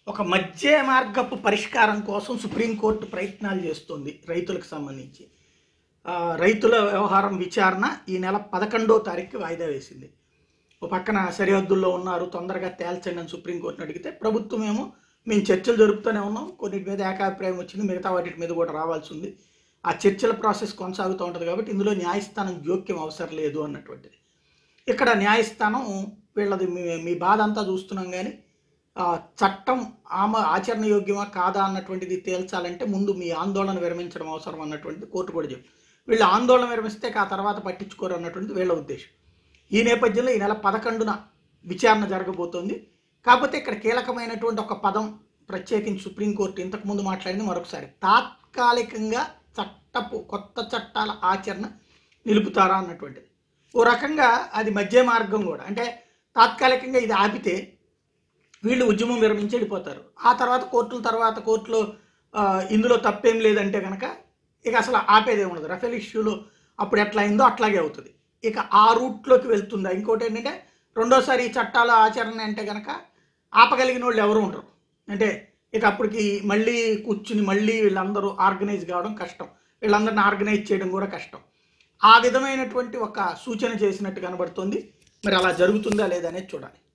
ఒక మధ్య మార్గపు పరిష్కారం కోసం సుప్రీంకోర్టు ప్రయత్నాలు చేస్తుంది రైతులకు సంబంధించి ఆ, రైతుల వ్యవహారం విచారణ ఈ నెల పదకొండో తారీఖు వాయిదా వేసింది ఓ పక్కన సరిహద్దుల్లో ఉన్నారు తొందరగా తేల్చండి అని సుప్రీంకోర్టుని అడిగితే ప్రభుత్వం ఏమో మేము చర్చలు జరుపుతూనే ఉన్నాం కొన్నిటి మీద ఏకాభిప్రాయం వచ్చింది మిగతా వాటి మీద కూడా రావాల్సి ఉంది ఆ చర్చల ప్రాసెస్ కొనసాగుతూ ఉంటుంది కాబట్టి ఇందులో న్యాయస్థానం జోక్యం అవసరం లేదు అన్నటువంటిది ఇక్కడ న్యాయస్థానం వీళ్ళది మీ మీ బాధ అంతా చూస్తున్నాం కానీ ఆ, చట్టం ఆమ ఆచరణయోగ్యమా కాదా అన్నటువంటిది తేల్చాలంటే ముందు మీ ఆందోళన విరమించడం అవసరం అన్నటువంటిది కోర్టు కూడా చెప్పి వీళ్ళు ఆందోళన విరమిస్తే ఆ తర్వాత పట్టించుకోరు అన్నటువంటిది వీళ్ళ ఉద్దేశం ఈ నేపథ్యంలో ఈ నెల పదకొండున విచారణ జరగబోతోంది కాకపోతే ఇక్కడ కీలకమైనటువంటి ఒక పదం ప్రత్యేకించి సుప్రీంకోర్టు ఇంతకుముందు మాట్లాడింది మరొకసారి తాత్కాలికంగా చట్టపు కొత్త చట్టాల ఆచరణ నిలుపుతారా అన్నటువంటిది ఓ రకంగా అది మధ్య మార్గం కూడా అంటే తాత్కాలికంగా ఇది ఆపితే వీళ్ళు ఉద్యమం విరమించి వెళ్ళిపోతారు ఆ తర్వాత కోర్టుల తర్వాత కోర్టులో ఆ, ఇందులో తప్పేం లేదంటే కనుక ఇక అసలు ఆపేదే ఉండదు రఫేల్ ఇష్యూలో అప్పుడు ఎట్లా అయిందో అట్లాగే అవుతుంది ఇక ఆ రూట్లోకి వెళ్తుందా ఇంకోటి ఏంటంటే రెండోసారి ఈ చట్టాల ఆచరణ అంటే కనుక ఆపగలిగిన వాళ్ళు ఎవరు ఉండరు అంటే ఇక అప్పటికి మళ్ళీ కూర్చుని మళ్ళీ వీళ్ళందరూ ఆర్గనైజ్ కావడం కష్టం వీళ్ళందరిని ఆర్గనైజ్ చేయడం కూడా కష్టం ఆ విధమైనటువంటి ఒక సూచన చేసినట్టు కనబడుతుంది మరి అలా జరుగుతుందా లేదా అనేది చూడాలి